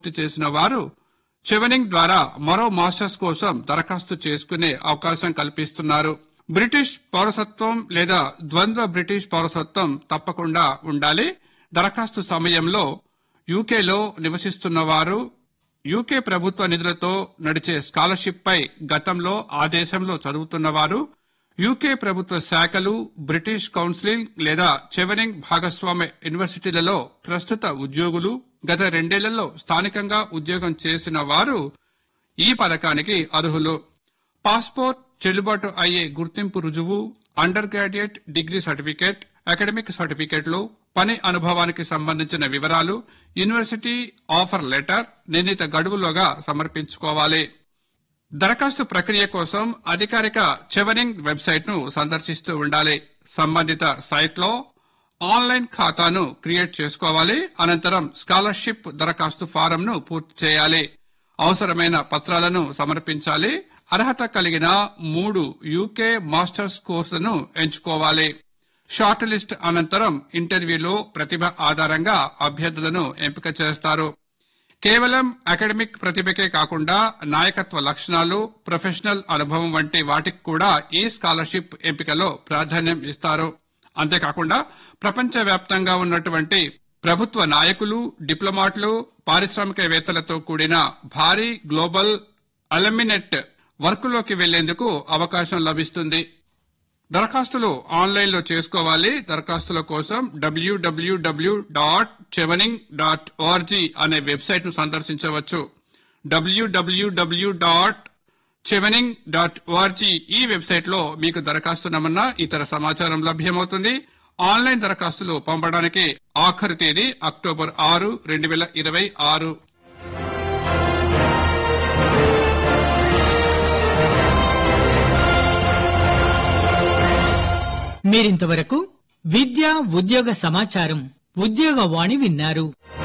పూర్తి చేసిన వారు చెవెనింగ్ ద్వారా మరో మాస్టర్స్ కోసం దరఖాస్తు చేసుకునే అవకాశం కల్పిస్తున్నారు బ్రిటిష్ పౌరసత్వం లేదా ద్వంద్వ బ్రిటిష్ పౌరసత్వం తప్పకుండా ఉండాలి దరఖాస్తు సమయంలో యూకేలో నివసిస్తున్న వారు యూకే ప్రభుత్వ నిధులతో నడిచే స్కాలర్షిప్ పై గతంలో ఆ దేశంలో చదువుతున్న వారు యూకే ప్రభుత్వ శాఖలు బ్రిటిష్ కౌన్సిలింగ్ లేదా చెవెనింగ్ భాగస్వామ్య యూనివర్సిటీలలో ప్రస్తుత ఉద్యోగులు గత రెండేళ్లలో స్థానికంగా ఉద్యోగం చేసిన వారు ఈ పథకానికి అర్హులు పాస్పోర్ట్ చెల్లుబాటు అయ్యే గుర్తింపు రుజువు undergraduate degree certificate academic సర్టిఫికేట్లు పని అనుభవానికి సంబంధించిన వివరాలు యూనివర్సిటీ ఆఫర్ లెటర్ నిర్ణీత గడువులోగా సమర్పించుకోవాలి దరఖాస్తు ప్రక్రియ కోసం అధికారిక చెవరింగ్ వెబ్సైట్ ను సందర్శిస్తూ ఉండాలి సంబంధిత సైట్ లో ఆన్లైన్ ఖాతాను క్రియేట్ చేసుకోవాలి అనంతరం స్కాలర్షిప్ దరఖాస్తు ఫారం ను పూర్తి చేయాలి అవసరమైన పత్రాలను సమర్పించాలి అర్హత కలిగిన మూడు యూకే మాస్టర్స్ కోర్సులను ఎంచుకోవాలి షార్ట్ లిస్ట్ అనంతరం ఇంటర్వ్యూలో ప్రతిభ ఆధారంగా అభ్యర్థులను ఎంపిక చేస్తారు కేవలం అకాడమిక్ ప్రతిభకే కాకుండా నాయకత్వ లక్షణాలు ప్రొఫెషనల్ అనుభవం వంటి వాటికి కూడా ఈ స్కాలర్షిప్ ఎంపికలో ప్రాధాన్యం ఇస్తారు అంతేకాకుండా ప్రపంచవ్యాప్తంగా ఉన్నటువంటి ప్రభుత్వ నాయకులు డిప్లొమాట్లు పారిశ్రామికవేత్తలతో కూడిన భారీ గ్లోబల్ అలమినెట్ వర్కులోకి వెళ్లేందుకు అవకాశం లభిస్తుంది దరఖాస్తులు ఆన్లైన్ లో చేసుకోవాలి దరఖాస్తుల కోసం W W W dot Chevening dot O R G అనే వెబ్సైట్ ను సందర్శించవచ్చు W W W dot Chevening dot O R G ఈ వెబ్సైట్ లో మీకు దరఖాస్తు నమూనా ఇతర సమాచారం లభ్యమవుతుంది ఆన్లైన్ దరఖాస్తులు పంపడానికి ఆఖరు తేదీ అక్టోబర్ ఆరు రెండు వేల ఇరవై ఆరు మీరింతవరకు విద్య ఉద్యోగ సమాచారం ఉద్యోగవాణి విన్నారు